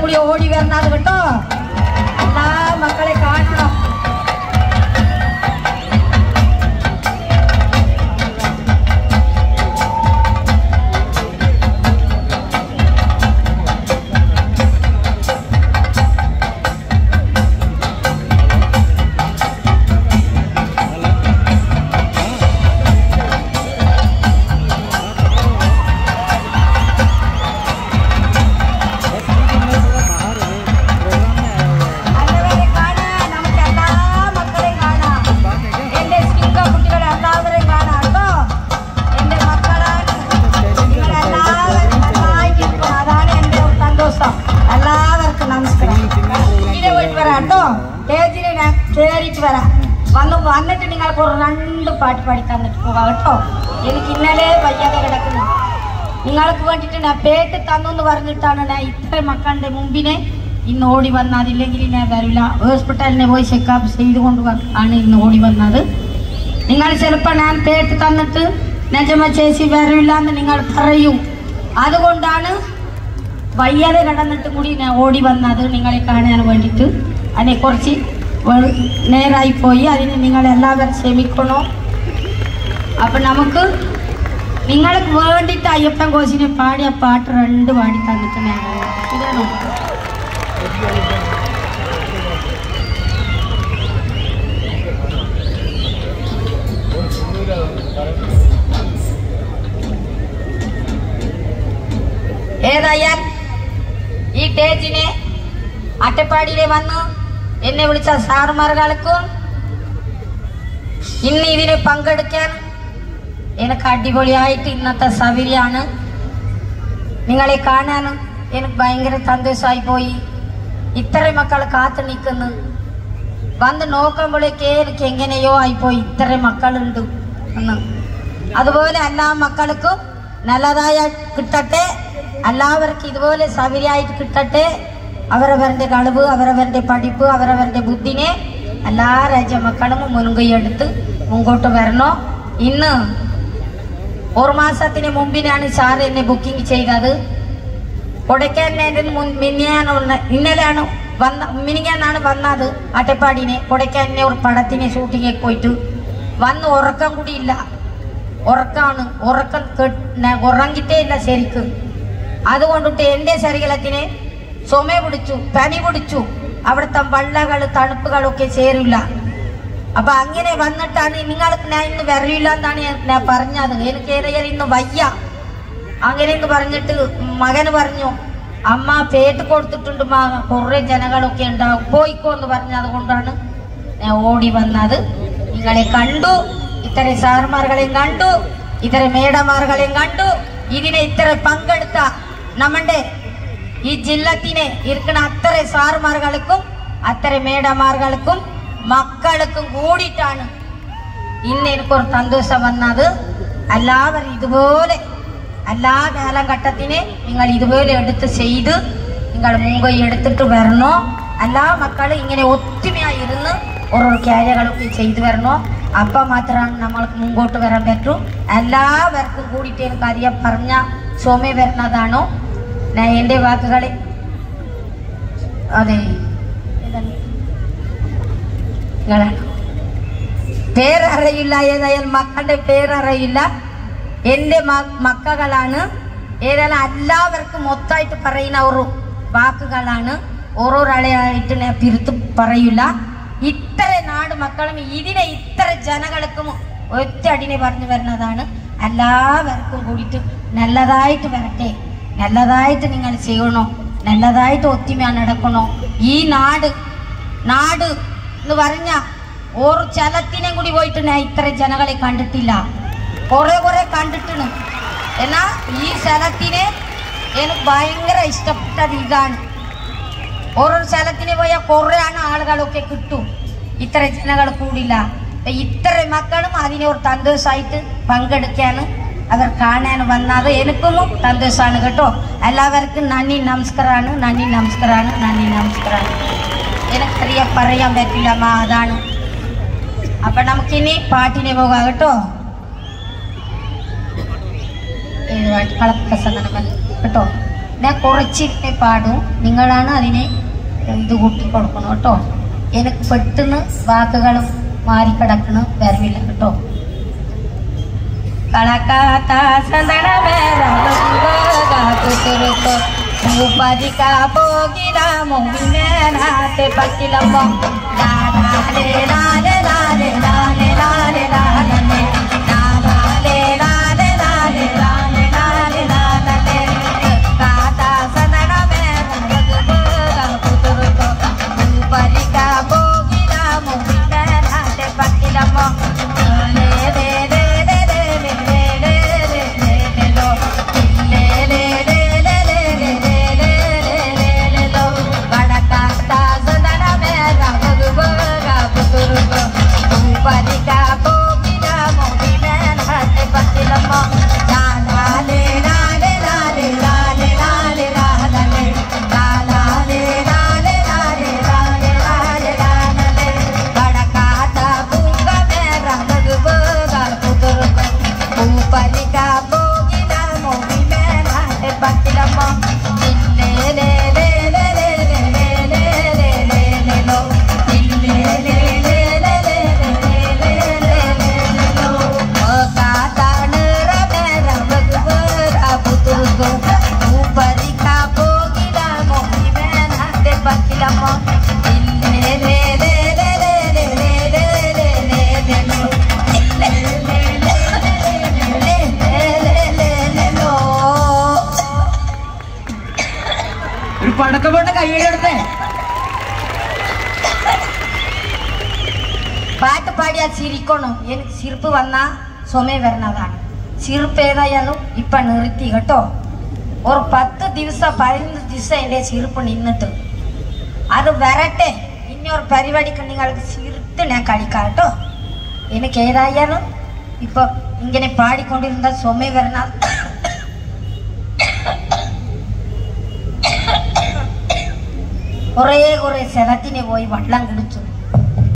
കൂടി ഓടി വരണത് കേട്ടോ എല്ലാ മക്കളെ കാണണം നല്ലവരെ കാണാൻ നമുക്ക് എല്ലാ മക്കളെയും കാണാം എന്റെ സ്കിങ്ക കുട്ടികളെ എല്ലാവരെയും കാണാം കേട്ടോ എന്റെ മക്കളാണ് നിങ്ങളെല്ലാവരും നന്നായിട്ടിരിക്കണം അതാണ് എന്റെ ഒരു സന്തോഷം എല്ലാവർക്കും നമസ്കാരം ഇങ്ങനെ പോയിട്ട് വരാം കേട്ടോ സ്റ്റേജിൽ ഞാൻ കയറിയിട്ട് വരാം വന്ന് വന്നിട്ട് നിങ്ങൾക്ക് ഒരു രണ്ട് പാട്ട് പാടി തന്നിട്ട് പോകാം കേട്ടോ എനിക്ക് ഇന്നലെ വയ്യാതെ കിടക്കുന്നു നിങ്ങൾക്ക് വേണ്ടിയിട്ട് ഞാൻ പേട്ട് തന്നു എന്ന് പറഞ്ഞിട്ടാണ് ഞാൻ ഇത്ര മക്കളുടെ മുമ്പിനെ ഇന്ന് ഓടി വന്നത് അതില്ലെങ്കിൽ ഞാൻ വരില്ല ഹോസ്പിറ്റലിനെ പോയി ചെക്കപ്പ് ചെയ്തുകൊണ്ട് വ- ആണ് ഇന്ന് ഓടി വന്നത് നിങ്ങൾ ചിലപ്പോൾ ഞാൻ പേട്ട് തന്നിട്ട് നജമ ചേച്ചി വരില്ല എന്ന് നിങ്ങൾ പറയും അതുകൊണ്ടാണ് വയ്യാതെ കിടന്നിട്ട് കൂടി ഞാൻ ഓടി വന്നത് നിങ്ങളെ കാണാൻ വേണ്ടിയിട്ട് അതിനെ കുറച്ച് വെ- നേരായി പോയി അതിന് നിങ്ങൾ എല്ലാവരും ക്ഷമിക്കണോ അപ്പൊ നമുക്ക് നിങ്ങൾക്ക് വേണ്ടിയിട്ട് അയ്യപ്പൻ കോശിനെ പാടിയ പാട്ട് രണ്ട് പാടി തന്നിട്ട് ഞാൻ ഇതാണോ ഏതായാൽ ഈ ടേജിനെ അട്ടപ്പാടിയിലെ വന്ന് എന്നെ വിളിച്ച സാറുമാർക്കും ഇന്ന് ഇതിനെ പങ്കെടുക്കാൻ എനിക്ക് അടിപൊളിയായിട്ട് ഇന്നത്തെ സൗകര്യമാണ് നിങ്ങളെ കാണാൻ എനിക്ക് ഭയങ്കര സന്തോഷമായി പോയി ഇത്ര മക്കൾ കാത്തു നിൽക്കുന്നു വന്ന് നോക്കുമ്പോഴേക്ക് എനിക്ക് എങ്ങനെയോ ആയിപ്പോയി ഇത്ര മക്കളുണ്ട് എന്ന് അതുപോലെ എല്ലാ മക്കൾക്കും നല്ലതായ കിട്ടട്ടെ എല്ലാവർക്കും ഇതുപോലെ സൗകര്യമായിട്ട് കിട്ടട്ടെ അവരവരുടെ കഴിവ് അവരവരുടെ പഠിപ്പ് അവരവരുടെ ബുദ്ധിനെ എല്ലാ രാജ്യ മക്കളും മുൻകൈ എടുത്ത് മുമ്പോട്ട് വരണോ ഇന്ന് ഒരു മാസത്തിന് മുമ്പിനാണ് സാർ എന്നെ ബുക്കിംഗ് ചെയ്തത് കൊടൈക്കനാലിൽ മുൻ മിനിയാനാണ് ഇന്നലെയാണ് വന്ന മിനിങ്ങാനാണ് വന്നത് അട്ടപ്പാടിനെ കൊടൈക്കനാലിനെ ഒരു പടത്തിന് ഷൂട്ടിങ്ങിൽ പോയിട്ട് വന്ന് ഉറക്കം കൂടി ഇല്ല ഉറക്കാണ് ഉറക്കം കെ- ന- ഉറങ്ങിട്ടേ ഇല്ല ശരിക്ക് അതുകൊണ്ടിട്ട് എൻ്റെ ശരീരത്തിന് ചുമ പിടിച്ചു പനി പിടിച്ചു അവിടുത്തെ വള്ളകൾ തണുപ്പുകളൊക്കെ ചേരില്ല അപ്പൊ അങ്ങനെ വന്നിട്ടാണ് നിങ്ങൾക്ക് ഞാൻ ഇന്ന് വരില്ല എന്നാണ് ഞാൻ- ഞാൻ പറഞ്ഞത് എനിക്ക് ഏതായാലും ഇന്ന് വയ്യ അങ്ങനെ എന്ന് പറഞ്ഞിട്ട് മകന് പറഞ്ഞു അമ്മ പേട്ട് കൊടുത്തിട്ടുണ്ട് മാ കുറെ ജനങ്ങളൊക്കെ ഉണ്ടാവും പോയിക്കോ എന്ന് പറഞ്ഞത് കൊണ്ടാണ് ഞാൻ ഓടി വന്നത് നിങ്ങളെ കണ്ടു ഇത്തര സാറുമാർകളെയും കണ്ടു ഇത്തര മേഡമാർകളെയും കണ്ടു ഇതിനെ ഇത്ര പങ്കെടുത്ത നമ്മുടെ ഈ ജില്ലത്തിനെ ഇരിക്കുന്ന അത്ര സാറുമാർകൾക്കും അത്ര മേഡമാർകൾക്കും മക്കൾക്കും കൂടിയിട്ടാണ് ഇന്ന് എനിക്കൊരു സന്തോഷം വന്നത് എല്ലാവരും ഇതുപോലെ എല്ലാ കാലഘട്ടത്തിനെ നിങ്ങൾ ഇതുപോലെ എടുത്ത് ചെയ്ത് നിങ്ങൾ മുൻകൈ എടുത്തിട്ട് വരണോ എല്ലാ മക്കളും ഇങ്ങനെ ഒത്തുമയായി ഇരുന്ന് ഓരോ കാര്യങ്ങളൊക്കെ ചെയ്തു വരണോ അപ്പം മാത്രമാണ് നമ്മൾക്ക് മുമ്പോട്ട് വരാൻ പറ്റൂ എല്ലാവർക്കും കൂടിയിട്ട് എനിക്ക് അറിയാൻ പറഞ്ഞ ചുമ വരുന്നതാണോ ഞാൻ എൻ്റെ വാക്കുകളെ അതെ ഏതാണ്? നിങ്ങളാണ് പേരറിയില്ല ഏതായാലും മക്കളുടെ പേരറിയില്ല എൻ്റെ മ- മക്കളാണ് ഏതായാലും എല്ലാവർക്കും മൊത്തമായിട്ട് പറയുന്ന ഒരു വാക്കുകളാണ് ഓരോരാളെയായിട്ട് ഞാൻ പിരുത്ത് പറയില്ല ഇത്ര നാട് മക്കളും ഇതിനെ ഇത്ര ജനങ്ങൾക്കും ഒറ്റടിനെ പറഞ്ഞു വരുന്നതാണ് എല്ലാവർക്കും കൂടിയിട്ട് നല്ലതായിട്ട് വരട്ടെ നല്ലതായിട്ട് നിങ്ങൾ ചെയ്യണോ നല്ലതായിട്ട് ഒത്തിമ നടക്കണോ ഈ നാട് നാട് എന്ന് പറഞ്ഞ ഒരു ചലത്തിനെ കൂടി പോയിട്ട് ഞാൻ ഇത്ര ജനങ്ങളെ കണ്ടിട്ടില്ല കുറെ കുറെ കണ്ടിട്ടുണ്ട് എന്നാ ഈ സ്ഥലത്തിനെ എനിക്ക് ഭയങ്കര ഇഷ്ടപ്പെട്ടത് ഇതാണ് ഓരോ സ്ഥലത്തിന് പോയാൽ കുറേ ആണ് ആളുകളൊക്കെ കിട്ടും ഇത്ര ജനങ്ങൾ കൂടില്ല അപ്പൊ ഇത്ര മക്കളും അതിനെ ഒരു സന്തോഷമായിട്ട് പങ്കെടുക്കാൻ അവർ കാണാൻ വന്നത് എനിക്കും സന്തോഷമാണ് കേട്ടോ എല്ലാവർക്കും നന്ദി നമസ്കാരമാണ് നന്ദി നമസ്കാരമാണ് നന്ദി നമസ്കാരമാണ് എനിക്കറിയാൻ പറയാൻ പറ്റില്ല അമ്മ അതാണ് അപ്പൊ നമുക്കിനി പാട്ടിനെ പോകാം കേട്ടോ ഏത് പാട്ട് കളപ്പസ കേട്ടോ ഞാൻ കുറച്ചിരുന്നേ പാടും നിങ്ങളാണ് അതിനെ ഇത് കൂട്ടി കൊടുക്കണം കേട്ടോ എനിക്ക് പെട്ടെന്ന് വാക്കുകളും മാറിക്കിടക്കണ് വരവില്ല കേട്ടോ കളക്കാത്ത സന്തനമേറുത്തുരുക്കോ മൂപ്പരിക്ക പോകില മുമ്പിനേനാത്തെ പറ്റിലമ്മോ ലാലേ ലാലേ ലാലേ ലാലേ ലാലേ ലാലേ ലാലേ ലാലേ ലാലേ ലാലേ ലാലേ ലാലേ കാത്ത സന്തനമേറുത്തുരുക്കോ മൂപ്പരിക്ക പോകില മുമ്പിനേനാത്തെ പറ്റിലമ്മോ ലേ ലേ ലേ ലേ ലേ ലേ ലേ ലേ ലേ ലേ ലോ ലേ ലേ ലേ ലേ ലേ ലേ ലേ ലേ ലേ ലേ ലോ വടക്കാത്ത സദനമേര ഭഗവക പുതുരുക ഉപരിക പോകില മോദിമേനത്തെ പത്തിലമ്മ ലാലേ ലാലേ ലാലേ ലാലേ ലാലേ ലാലേ ലാലേ ലാലേ ലാലേ ലാലേ ലാലേ ലാലേ വടക്കാത്ത പൂങ്കമേര ഭഗവക പുതുരുക ഉപരിക പോകില മോദിമേനത്തെ പത്തിലമ്മ ലേ ലേ ലേ ലേ ലേ ലേ ലേ ലേ ലേ ലേ ലോ ലേ ലേ ലേ ലേ ലേ ലേ ലേ ലേ ലേ ലോ കാതാണ് റമേര ഭഗവര പുതുർഗോ ഉപരിക പോകില മോഹിമേനത്തെ പത്തിലമ്മ ലേ ലേ ലേ ലേ ലേ ലേ ലേ ലേ ലേ ലേ ലോ ലേ ലേ ലേ ലേ ലേ ലേ ലേ ലോ ഒരു പടക്കപ്പെട്ട കൈയെടുത്തേ പാട്ട് പാടിയാൽ ചിരിക്കണം എനിക്ക് ചിരിപ്പ് വന്നാ ചുമ വരുന്നതാണ് ചിരിപ്പ് ഏതായാലും ഇപ്പൊ നിർത്തി കേട്ടോ ഒരു പത്ത് ദിവസം പതിനഞ്ച് ദിവസം എൻ്റെ ചിരിപ്പ് നിന്നിട്ട് അത് വരട്ടെ ഇനിയൊരു പരിപാടിക്ക് നിങ്ങൾക്ക് ചിരിത്ത് ഞാൻ കളിക്കാം കേട്ടോ എനിക്ക് ഏതായാലും ഇപ്പൊ ഇങ്ങനെ പാടിക്കൊണ്ടിരുന്ന ചുമ വരണ കുറേ കുറേ സ്ഥലത്തിന് പോയി വെള്ളം കുടിച്ചു